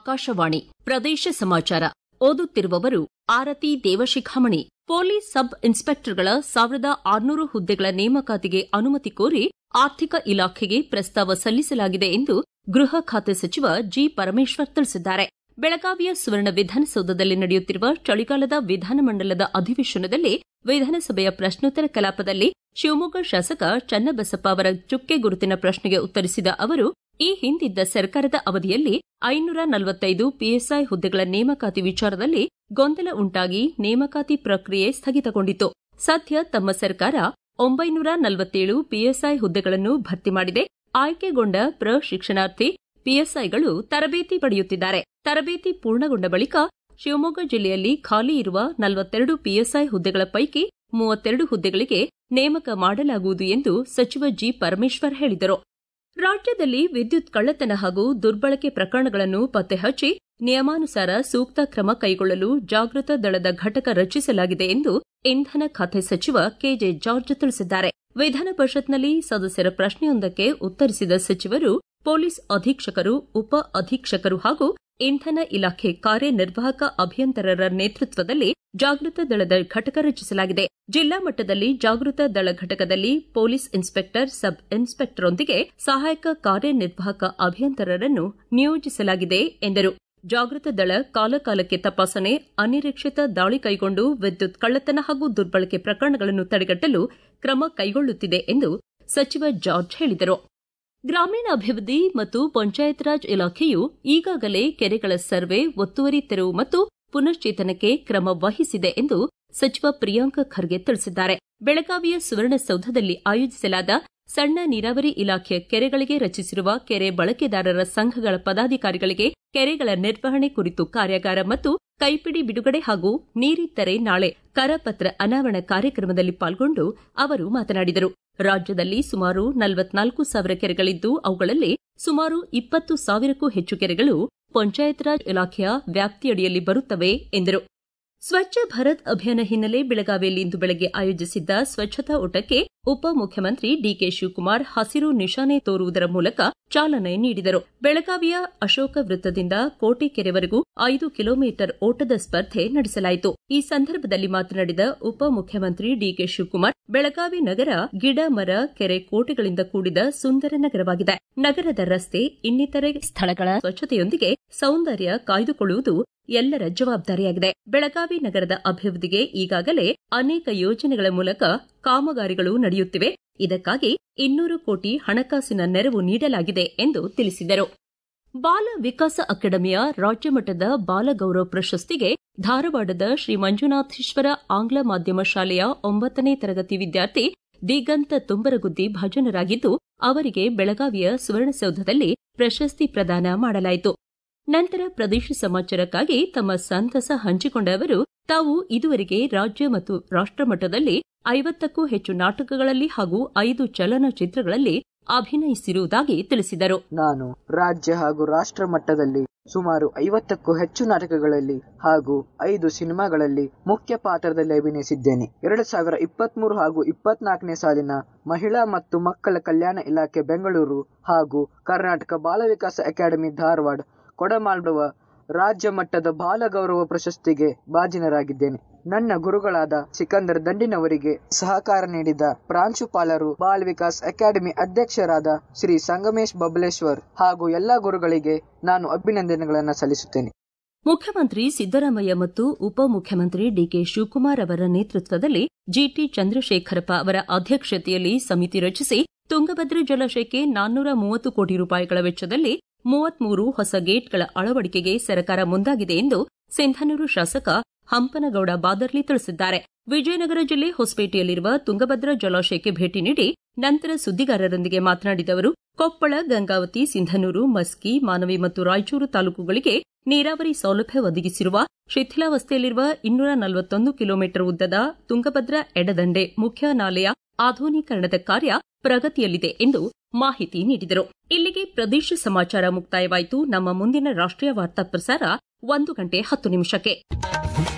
ಆಕಾಶವಾಣಿ ಪ್ರದೇಶ ಸಮಾಚಾರ ಓದುತ್ತಿರುವವರು ಆರತಿ ದೇವಶಿಖಾಮಣಿ ಪೊಲೀಸ್ ಸಬ್ ಇನ್ಸ್ಪೆಕ್ಟರ್ಗಳ ಸಾವಿರದ ಆರುನೂರು ಹುದ್ದೆಗಳ ನೇಮಕಾತಿಗೆ ಅನುಮತಿ ಕೋರಿ ಆರ್ಥಿಕ ಇಲಾಖೆಗೆ ಪ್ರಸ್ತಾವ ಸಲ್ಲಿಸಲಾಗಿದೆ ಎಂದು ಗೃಹ ಖಾತೆ ಸಚಿವ ಜಿ ಪರಮೇಶ್ವರ್ ತಿಳಿಸಿದ್ದಾರೆ ಬೆಳಗಾವಿಯ ಸುವರ್ಣ ವಿಧಾನಸೌಧದಲ್ಲಿ ನಡೆಯುತ್ತಿರುವ ಚಳಿಗಾಲದ ವಿಧಾನಮಂಡಲದ ಅಧಿವೇಶನದಲ್ಲಿ ವಿಧಾನಸಭೆಯ ಪ್ರಶ್ನೋತ್ತರ ಕಲಾಪದಲ್ಲಿ ಶಿವಮೊಗ್ಗ ಶಾಸಕ ಚನ್ನಬಸಪ್ಪ ಅವರ ಚುಕ್ಕೆ ಗುರುತಿನ ಪ್ರಶ್ನೆಗೆ ಉತ್ತರಿಸಿದ ಅವರು ಈ ಹಿಂದಿದ್ದ ಸರ್ಕಾರದ ಅವಧಿಯಲ್ಲಿ ಐನೂರ ನಲವತ್ತೈದು ಪಿಎಸ್ಐ ಹುದ್ದೆಗಳ ನೇಮಕಾತಿ ವಿಚಾರದಲ್ಲಿ ಗೊಂದಲ ಉಂಟಾಗಿ ನೇಮಕಾತಿ ಪ್ರಕ್ರಿಯೆ ಸ್ಥಗಿತಗೊಂಡಿತು ಸದ್ಯ ತಮ್ಮ ಸರ್ಕಾರ ಒಂಬೈನೂರ ನಲವತ್ತೇಳು ಪಿಎಸ್ಐ ಹುದ್ದೆಗಳನ್ನು ಭರ್ತಿ ಮಾಡಿದೆ ಆಯ್ಕೆಗೊಂಡ ಪ್ರಶಿಕ್ಷಣಾರ್ಥಿ ಪಿಎಸ್ಐಗಳು ತರಬೇತಿ ಪಡೆಯುತ್ತಿದ್ದಾರೆ ತರಬೇತಿ ಪೂರ್ಣಗೊಂಡ ಬಳಿಕ ಶಿವಮೊಗ್ಗ ಜಿಲ್ಲೆಯಲ್ಲಿ ಖಾಲಿ ಇರುವ ನಲವತ್ತೆರಡು ಪಿಎಸ್ಐ ಹುದ್ದೆಗಳ ಪೈಕಿ ಮೂವತ್ತೆರಡು ಹುದ್ದೆಗಳಿಗೆ ನೇಮಕ ಮಾಡಲಾಗುವುದು ಎಂದು ಸಚಿವ ಜಿ ಪರಮೇಶ್ವರ್ ಹೇಳಿದರು ರಾಜ್ಯದಲ್ಲಿ ವಿದ್ಯುತ್ ಕಳ್ಳತನ ಹಾಗೂ ದುರ್ಬಳಕೆ ಪ್ರಕರಣಗಳನ್ನು ಪತ್ತೆಹಚ್ಚಿ ನಿಯಮಾನುಸಾರ ಸೂಕ್ತ ಕ್ರಮ ಕೈಗೊಳ್ಳಲು ಜಾಗೃತ ದಳದ ಘಟಕ ರಚಿಸಲಾಗಿದೆ ಎಂದು ಇಂಧನ ಖಾತೆ ಸಚಿವ ಕೆಜೆ ಜಾರ್ಜ್ ತಿಳಿಸಿದ್ದಾರೆ ವಿಧಾನ ಪರಿಷತ್ನಲ್ಲಿ ಸದಸ್ಯರ ಪ್ರಶ್ನೆಯೊಂದಕ್ಕೆ ಉತ್ತರಿಸಿದ ಸಚಿವರು ಪೊಲೀಸ್ ಅಧೀಕ್ಷಕರು ಉಪ ಅಧೀಕ್ಷಕರು ಹಾಗೂ ಇಂಧನ ಇಲಾಖೆ ಕಾರ್ಯನಿರ್ವಾಹಕ ಅಭಿಯಂತರರ ನೇತೃತ್ವದಲ್ಲಿ ಜಾಗೃತ ದಳದ ಘಟಕ ರಚಿಸಲಾಗಿದೆ ಜಿಲ್ಲಾ ಮಟ್ಟದಲ್ಲಿ ಜಾಗೃತ ದಳ ಘಟಕದಲ್ಲಿ ಪೊಲೀಸ್ ಇನ್ಸ್ಪೆಕ್ಟರ್ ಸಬ್ ಇನ್ಸ್ಪೆಕ್ಟರ್ರೊಂದಿಗೆ ಸಹಾಯಕ ಕಾರ್ಯನಿರ್ವಾಹಕ ಅಭಿಯಂತರರನ್ನು ನಿಯೋಜಿಸಲಾಗಿದೆ ಎಂದರು ಜಾಗೃತ ದಳ ಕಾಲಕಾಲಕ್ಕೆ ತಪಾಸಣೆ ಅನಿರೀಕ್ಷಿತ ದಾಳಿ ಕೈಗೊಂಡು ವಿದ್ಯುತ್ ಕಳ್ಳತನ ಹಾಗೂ ದುರ್ಬಳಕೆ ಪ್ರಕರಣಗಳನ್ನು ತಡೆಗಟ್ಟಲು ಕ್ರಮ ಕೈಗೊಳ್ಳುತ್ತಿದೆ ಎಂದು ಸಚಿವ ಜಾರ್ಜ್ ಹೇಳಿದರು ಗ್ರಾಮೀಣಾಭಿವೃದ್ಧಿ ಮತ್ತು ಪಂಚಾಯತ್ ರಾಜ್ ಇಲಾಖೆಯು ಈಗಾಗಲೇ ಕೆರೆಗಳ ಸರ್ವೆ ಒತ್ತುವರಿ ತೆರವು ಮತ್ತು ಪುನಶ್ಚೇತನಕ್ಕೆ ಕ್ರಮ ವಹಿಸಿದೆ ಎಂದು ಸಚಿವ ಪ್ರಿಯಾಂಕ ಖರ್ಗೆ ತಿಳಿಸಿದ್ದಾರೆ ಬೆಳಗಾವಿಯ ಸುವರ್ಣಸೌಧದಲ್ಲಿ ಆಯೋಜಿಸಲಾದ ಸಣ್ಣ ನೀರಾವರಿ ಇಲಾಖೆಯ ಕೆರೆಗಳಿಗೆ ರಚಿಸಿರುವ ಕೆರೆ ಬಳಕೆದಾರರ ಸಂಘಗಳ ಪದಾಧಿಕಾರಿಗಳಿಗೆ ಕೆರೆಗಳ ನಿರ್ವಹಣೆ ಕುರಿತು ಕಾರ್ಯಾಗಾರ ಮತ್ತು ಕೈಪಿಡಿ ಬಿಡುಗಡೆ ಹಾಗೂ ನೀರಿತ್ತರೆ ನಾಳೆ ಕರಪತ್ರ ಅನಾವರಣ ಕಾರ್ಯಕ್ರಮದಲ್ಲಿ ಪಾಲ್ಗೊಂಡು ಅವರು ಮಾತನಾಡಿದರು ರಾಜ್ಯದಲ್ಲಿ ಸುಮಾರು ನಲವತ್ನಾಲ್ಕು ಸಾವಿರ ಕೆರೆಗಳಿದ್ದು ಅವುಗಳಲ್ಲಿ ಸುಮಾರು ಇಪ್ಪತ್ತು ಸಾವಿರಕ್ಕೂ ಹೆಚ್ಚು ಕೆರೆಗಳು ಪಂಚಾಯತ್ ರಾಜ್ ಇಲಾಖೆಯ ವ್ಯಾಪ್ತಿಯಡಿಯಲ್ಲಿ ಬರುತ್ತವೆ ಎಂದರು ಸ್ವಚ್ಛ ಭಾರತ್ ಅಭಿಯಾನ ಹಿನ್ನೆಲೆ ಬೆಳಗಾವಿಯಲ್ಲಿಂದು ಬೆಳಗ್ಗೆ ಆಯೋಜಿಸಿದ್ದ ಸ್ವಚ್ಛತಾ ಓಟಕ್ಕೆ ಉಪಮುಖ್ಯಮಂತ್ರಿ ಡಿಕೆ ಶಿವಕುಮಾರ್ ಹಸಿರು ನಿಶಾನೆ ತೋರುವುದರ ಮೂಲಕ ಚಾಲನೆ ನೀಡಿದರು ಬೆಳಗಾವಿಯ ಅಶೋಕ ವೃತ್ತದಿಂದ ಕೋಟೆಕೆರೆವರೆಗೂ ಐದು ಕಿಲೋಮೀಟರ್ ಓಟದ ಸ್ಪರ್ಧೆ ನಡೆಸಲಾಯಿತು ಈ ಸಂದರ್ಭದಲ್ಲಿ ಮಾತನಾಡಿದ ಉಪಮುಖ್ಯಮಂತ್ರಿ ಡಿಕೆ ಶಿವಕುಮಾರ್ ಬೆಳಗಾವಿ ನಗರ ಗಿಡ ಮರ ಕೆರೆ ಕೋಟೆಗಳಿಂದ ಕೂಡಿದ ಸುಂದರ ನಗರವಾಗಿದೆ ನಗರದ ರಸ್ತೆ ಇನ್ನಿತರೆ ಸ್ಥಳಗಳ ಸ್ವಚ್ಛತೆಯೊಂದಿಗೆ ಸೌಂದರ್ಯ ಕಾಯ್ದುಕೊಳ್ಳುವುದು ಎಲ್ಲರ ಜವಾಬ್ದಾರಿಯಾಗಿದೆ ಬೆಳಗಾವಿ ನಗರದ ಅಭಿವೃದ್ಧಿಗೆ ಈಗಾಗಲೇ ಅನೇಕ ಯೋಜನೆಗಳ ಮೂಲಕ ಕಾಮಗಾರಿಗಳು ನಡೆಯುತ್ತಿವೆ ಇದಕ್ಕಾಗಿ ಇನ್ನೂರು ಕೋಟಿ ಹಣಕಾಸಿನ ನೆರವು ನೀಡಲಾಗಿದೆ ಎಂದು ತಿಳಿಸಿದರು ಬಾಲ ವಿಕಾಸ ಅಕಾಡೆಮಿಯ ರಾಜ್ಯಮಟ್ಟದ ಬಾಲಗೌರವ ಪ್ರಶಸ್ತಿಗೆ ಧಾರವಾಡದ ಶ್ರೀ ಮಂಜುನಾಥೇಶ್ವರ ಆಂಗ್ಲ ಮಾಧ್ಯಮ ಶಾಲೆಯ ಒಂಬತ್ತನೇ ತರಗತಿ ವಿದ್ಯಾರ್ಥಿ ದಿಗಂತ ತುಂಬರಗುದ್ದಿ ಭಾಜನರಾಗಿದ್ದು ಅವರಿಗೆ ಬೆಳಗಾವಿಯ ಸುವರ್ಣಸೌಧದಲ್ಲಿ ಪ್ರಶಸ್ತಿ ಪ್ರದಾನ ಮಾಡಲಾಯಿತು ನಂತರ ಪ್ರದೇಶ ಸಮಾಚಾರಕ್ಕಾಗಿ ತಮ್ಮ ಸಂತಸ ಹಂಚಿಕೊಂಡ ಅವರು ತಾವು ಇದುವರೆಗೆ ರಾಜ್ಯ ಮತ್ತು ರಾಷ್ಟಮಟ್ಟದಲ್ಲಿ ಐವತ್ತಕ್ಕೂ ಹೆಚ್ಚು ನಾಟಕಗಳಲ್ಲಿ ಹಾಗೂ ಐದು ಚಲನಚಿತ್ರಗಳಲ್ಲಿ ಅಭಿನಯಿಸಿರುವುದಾಗಿ ತಿಳಿಸಿದರು ನಾನು ರಾಜ್ಯ ಹಾಗೂ ರಾಷ್ಟ್ರ ಮಟ್ಟದಲ್ಲಿ ಸುಮಾರು ಐವತ್ತಕ್ಕೂ ಹೆಚ್ಚು ನಾಟಕಗಳಲ್ಲಿ ಹಾಗೂ ಐದು ಸಿನಿಮಾಗಳಲ್ಲಿ ಮುಖ್ಯ ಪಾತ್ರದಲ್ಲಿ ಅಭಿನಯಿಸಿದ್ದೇನೆ ಎರಡು ಸಾವಿರ ಇಪ್ಪತ್ಮೂರು ಹಾಗೂ ಇಪ್ಪತ್ನಾಲ್ಕನೇ ಸಾಲಿನ ಮಹಿಳಾ ಮತ್ತು ಮಕ್ಕಳ ಕಲ್ಯಾಣ ಇಲಾಖೆ ಬೆಂಗಳೂರು ಹಾಗೂ ಕರ್ನಾಟಕ ಬಾಲ ವಿಕಾಸ ಅಕಾಡೆಮಿ ಧಾರವಾಡ ಕೊಡಮಾಡುವ ರಾಜ್ಯ ಮಟ್ಟದ ಬಾಲಗೌರವ ಪ್ರಶಸ್ತಿಗೆ ಭಾಜನರಾಗಿದ್ದೇನೆ ನನ್ನ ಗುರುಗಳಾದ ಸಿಕಂದರ್ ದಂಡಿನವರಿಗೆ ಸಹಕಾರ ನೀಡಿದ ಪ್ರಾಂಶುಪಾಲರು ಬಾಲ ವಿಕಾಸ್ ಅಕಾಡೆಮಿ ಅಧ್ಯಕ್ಷರಾದ ಶ್ರೀ ಸಂಗಮೇಶ್ ಬಬಲೇಶ್ವರ್ ಹಾಗೂ ಎಲ್ಲಾ ಗುರುಗಳಿಗೆ ನಾನು ಅಭಿನಂದನೆಗಳನ್ನು ಸಲ್ಲಿಸುತ್ತೇನೆ ಮುಖ್ಯಮಂತ್ರಿ ಸಿದ್ದರಾಮಯ್ಯ ಮತ್ತು ಉಪಮುಖ್ಯಮಂತ್ರಿ ಡಿಕೆ ಶಿವಕುಮಾರ್ ಅವರ ನೇತೃತ್ವದಲ್ಲಿ ಜಿಟಿ ಚಂದ್ರಶೇಖರಪ್ಪ ಅವರ ಅಧ್ಯಕ್ಷತೆಯಲ್ಲಿ ಸಮಿತಿ ರಚಿಸಿ ತುಂಗಭದ್ರಾ ಜಲಾಶಯಕ್ಕೆ ನಾನ್ನೂರ ಮೂವತ್ತು ಕೋಟಿ ರೂಪಾಯಿಗಳ ವೆಚ್ಚದಲ್ಲಿ ಮೂವತ್ಮೂರು ಹೊಸ ಗೇಟ್ಗಳ ಅಳವಡಿಕೆಗೆ ಸರ್ಕಾರ ಮುಂದಾಗಿದೆ ಎಂದು ಸಿಂಧನೂರು ಶಾಸಕ ಹಂಪನಗೌಡ ಬಾದರ್ಲಿ ತಿಳಿಸಿದ್ದಾರೆ ವಿಜಯನಗರ ಜಿಲ್ಲೆ ಹೊಸಪೇಟೆಯಲ್ಲಿರುವ ತುಂಗಭದ್ರಾ ಜಲಾಶಯಕ್ಕೆ ಭೇಟಿ ನೀಡಿ ನಂತರ ಸುದ್ದಿಗಾರರೊಂದಿಗೆ ಮಾತನಾಡಿದ ಅವರು ಕೊಪ್ಪಳ ಗಂಗಾವತಿ ಸಿಂಧನೂರು ಮಸ್ಕಿ ಮಾನವಿ ಮತ್ತು ರಾಯಚೂರು ತಾಲೂಕುಗಳಿಗೆ ನೀರಾವರಿ ಸೌಲಭ್ಯ ಒದಗಿಸಿರುವ ಶಿಥಿಲಾವಸ್ಥೆಯಲ್ಲಿರುವ ಇನ್ನೂರ ನಲವತ್ತೊಂದು ಕಿಲೋಮೀಟರ್ ಉದ್ದದ ತುಂಗಭದ್ರಾ ಎಡದಂಡೆ ಮುಖ್ಯ ನಾಲೆಯ ಆಧುನೀಕರಣದ ಕಾರ್ಯ ಪ್ರಗತಿಯಲ್ಲಿದೆ ಎಂದು ಮಾಹಿತಿ ನೀಡಿದರು ಇಲ್ಲಿಗೆ ಪ್ರದೇಶ ಸಮಾಚಾರ ಮುಕ್ತಾಯವಾಯಿತು ನಮ್ಮ ಮುಂದಿನ ರಾಷ್ಟ್ರೀಯ ವಾರ್ತಾ ಪ್ರಸಾರ ಒಂದು ಗಂಟೆ ಹತ್ತು ನಿಮಿಷಕ್ಕೆ